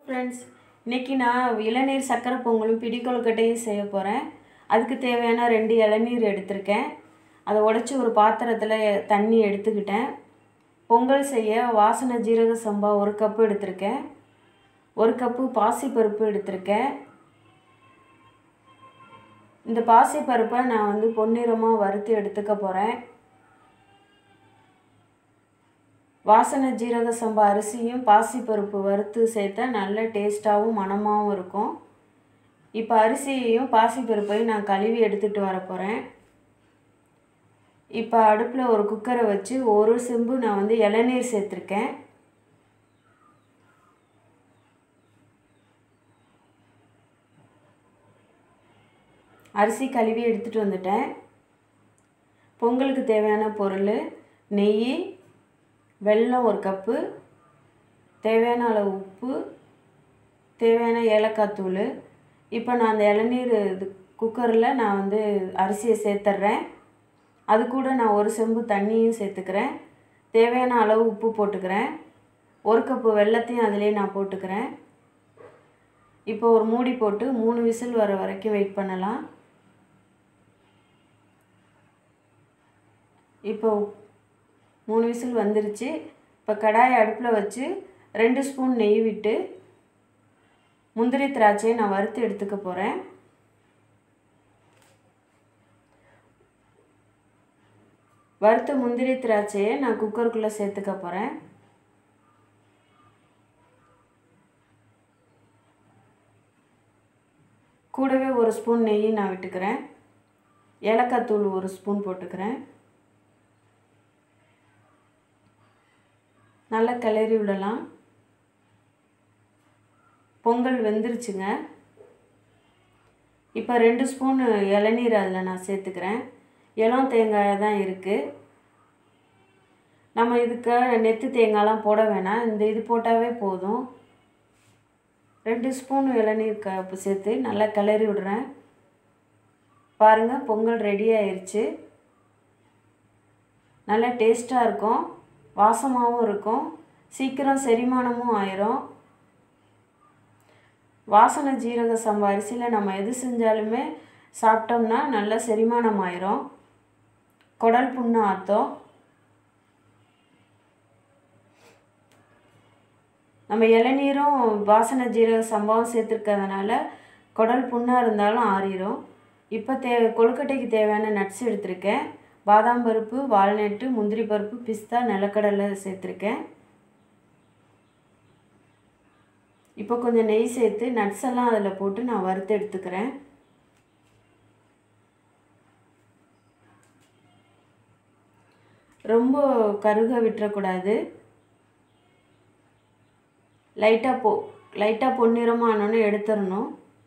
friends இன்றைக்கி நான் இளநீர் சக்கரை பொங்கலும் பிடி கொழுக்கட்டையும் செய்ய போகிறேன் அதுக்கு தேவையான ரெண்டு இளநீர் எடுத்திருக்கேன் அதை உடச்சி ஒரு பாத்திரத்தில் தண்ணி எடுத்துக்கிட்டேன் பொங்கல் செய்ய வாசனை ஜீரக சம்பா ஒரு கப்பு எடுத்திருக்கேன் ஒரு கப்பு பாசிப்பருப்பு எடுத்திருக்கேன் இந்த பாசிப்பருப்பை நான் வந்து பொன்னிறமாக வறுத்து எடுத்துக்க போகிறேன் வாசனை ஜீரக சம்பா அரிசியும் பாசிப்பருப்பு வறுத்து சேர்த்தா நல்ல டேஸ்ட்டாகவும் மணமாகவும் இருக்கும் இப்போ அரிசியையும் பாசிப்பருப்பையும் நான் கழுவி எடுத்துகிட்டு வர போகிறேன் இப்போ அடுப்பில் ஒரு குக்கரை வச்சு ஒரு செம்பு நான் வந்து இளநீர் சேர்த்துருக்கேன் அரிசி கழுவி எடுத்துகிட்டு வந்துட்டேன் பொங்கலுக்கு தேவையான பொருள் நெய் வெல்லம் ஒரு கப்பு தேவையான அளவு உப்பு தேவையான ஏலக்காய் தூள் இப்போ நான் அந்த இளநீர் இது குக்கரில் நான் வந்து அரிசியை சேர்த்துட்றேன் அது கூட நான் ஒரு செம்பு தண்ணியும் சேர்த்துக்கிறேன் தேவையான அளவு உப்பு போட்டுக்கிறேன் ஒரு கப்பு வெள்ளத்தையும் அதிலே நான் போட்டுக்கிறேன் இப்போ ஒரு மூடி போட்டு மூணு விசில் வர வரைக்கும் வெயிட் பண்ணலாம் இப்போ மூணு விசில் வந்துருச்சு இப்போ கடாயை அடுப்பில் வச்சு ரெண்டு ஸ்பூன் நெய் விட்டு முந்திரி திராட்சையை நான் வறுத்து எடுத்துக்க போகிறேன் வறுத்த முந்திரி திராட்சையை நான் குக்கருக்குள்ளே சேர்த்துக்க போகிறேன் கூடவே ஒரு ஸ்பூன் நெய் நான் விட்டுக்கிறேன் ஏலக்காய் தூள் ஒரு ஸ்பூன் போட்டுக்கிறேன் நல்லா கிளறி விடலாம் பொங்கல் வெந்துருச்சுங்க இப்போ ரெண்டு ஸ்பூன் இளநீர் அதில் நான் சேர்த்துக்கிறேன் இளம் தேங்காய் தான் இருக்குது நம்ம இதுக்கு நெத்து தேங்காய்லாம் போட வேணாம் இந்த இது போட்டாவே போதும் ரெண்டு ஸ்பூன் இளநீர் கப்பு சேர்த்து நல்லா கிளறி விடுறேன் பாருங்கள் பொங்கல் ரெடி ஆயிடுச்சு நல்லா டேஸ்ட்டாக இருக்கும் வாசமாகவும் இருக்கும் சீக்கிரம் செரிமானமும் ஆயிரும் வாசனை ஜீரக சம்பா அரிசியில் நம்ம எது செஞ்சாலுமே சாப்பிட்டோம்னா நல்லா செரிமானம் ஆயிரும் குடல் புண்ணு ஆற்றும் நம்ம இளநீரும் வாசனை ஜீரக சம்பாவும் சேர்த்துருக்கிறதுனால குடல் புண்ணாக இருந்தாலும் ஆறிடும் இப்போ தே கொழுக்கட்டைக்கு தேவையான நட்ஸ் எடுத்திருக்கேன் பாதாம் பருப்பு வால்நட்டு முந்திரி பருப்பு பிஸ்தா நிலக்கடலை சேர்த்துருக்கேன் இப்போ கொஞ்சம் நெய் சேர்த்து நட்ஸ் எல்லாம் அதில் போட்டு நான் வறுத்து எடுத்துக்கிறேன் ரொம்ப கருக விட்டுறக்கூடாது லைட்டாக பொ லைட்டாக பொன்னிறமாக ஆனோன்னு எடுத்துடணும்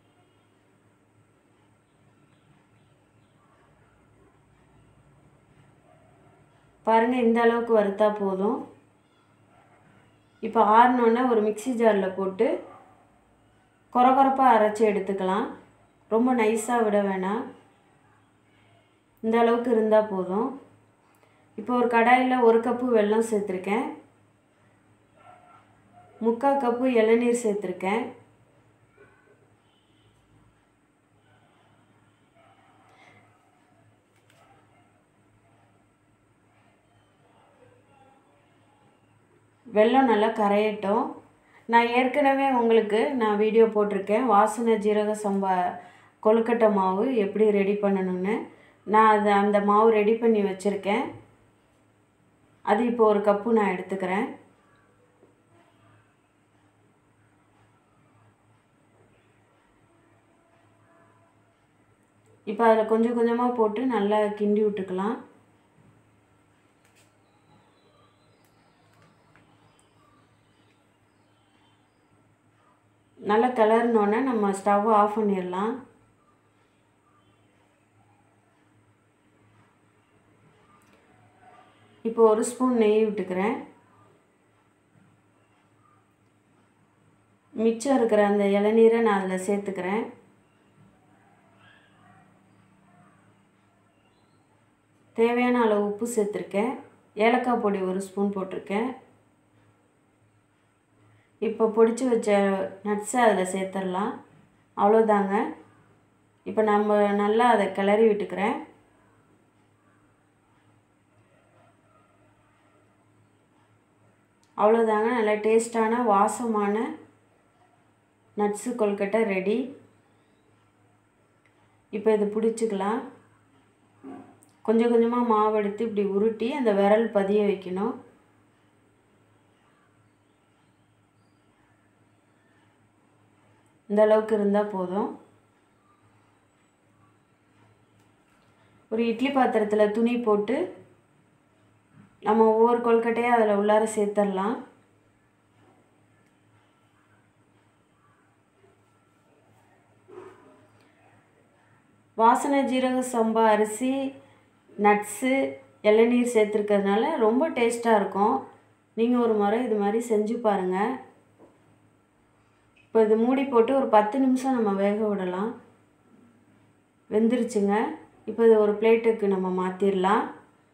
பாருங்கள் இந்த அளவுக்கு வறுத்தா போதும் இப்போ ஆறினோன்னே ஒரு மிக்சி ஜாரில் போட்டு கொரகொரப்பாக அரைச்சி எடுத்துக்கலாம் ரொம்ப நைஸாக விட வேணாம் இந்த அளவுக்கு இருந்தால் போதும் இப்போ ஒரு கடாயில் ஒரு கப்பு வெல்லம் சேர்த்துருக்கேன் முக்கால் கப்பு இளநீர் சேர்த்துருக்கேன் வெல்லம் நல்லா கரையட்டும் நான் ஏற்கனவே உங்களுக்கு நான் வீடியோ போட்டிருக்கேன் வாசனை ஜீரக சம்பா கொழுக்கட்டை மாவு எப்படி ரெடி பண்ணணும்னு நான் அது அந்த மாவு ரெடி பண்ணி வச்சுருக்கேன் அது இப்போ ஒரு கப்பு நான் எடுத்துக்கிறேன் இப்போ அதில் கொஞ்சம் கொஞ்சமாக போட்டு நல்லா கிண்டி விட்டுக்கலாம் நல்லா கிளறினோன்னே நம்ம ஸ்டவ் ஆஃப் பண்ணிடலாம் இப்போ ஒரு ஸ்பூன் நெய் விட்டுக்கிறேன் மிச்சம் இருக்கிற அந்த இளநீரை நான் அதில் சேர்த்துக்கிறேன் தேவையான அளவு உப்பு சேர்த்துருக்கேன் ஏலக்காய் பொடி ஒரு ஸ்பூன் போட்டிருக்கேன் இப்போ பொடிச்சு வச்ச நட்ஸை அதில் சேர்த்துடலாம் அவ்வளோதாங்க இப்போ நம்ம நல்லா அதை கிளறி விட்டுக்கிறேன் அவ்வளோதாங்க நல்லா டேஸ்டான வாசமான நட்ஸு கொல்கட்டை ரெடி இப்போ இது பிடிச்சிக்கலாம் கொஞ்சம் கொஞ்சமாக மாவு எடுத்து இப்படி உருட்டி அந்த விரல் பதிய வைக்கணும் இந்த அளவுக்கு இருந்தால் போதும் ஒரு இட்லி பாத்திரத்தில் துணி போட்டு நம்ம ஒவ்வொரு கொல்கட்டையாக அதில் உள்ளார சேர்த்துடலாம் வாசனை ஜீரக சம்பா அரிசி நட்ஸு இளநீர் சேர்த்துருக்கிறதுனால ரொம்ப டேஸ்ட்டாக இருக்கும் நீங்கள் ஒரு முறை இது மாதிரி செஞ்சு பாருங்கள் இப்போ இது மூடி போட்டு ஒரு பத்து நிமிஷம் நம்ம வேக விடலாம் வெந்துருச்சுங்க இப்போ இது ஒரு பிளேட்டுக்கு நம்ம மாற்றிடலாம்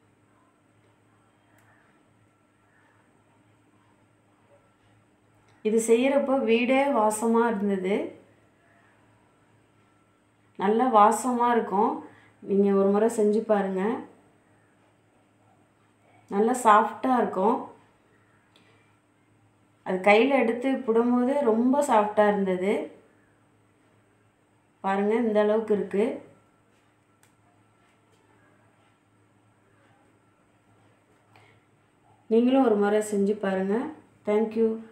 இது செய்கிறப்போ வீடே வாசமாக இருந்தது நல்ல வாசமாக இருக்கும் நீங்கள் ஒரு முறை செஞ்சு பாருங்கள் நல்லா சாஃப்டாக இருக்கும் அது கையில் எடுத்து பிடும்போது ரொம்ப சாஃப்டாக இருந்தது பாருங்கள் இந்த அளவுக்கு இருக்குது நீங்களும் ஒரு முறை செஞ்சு பாருங்கள் தேங்க்யூ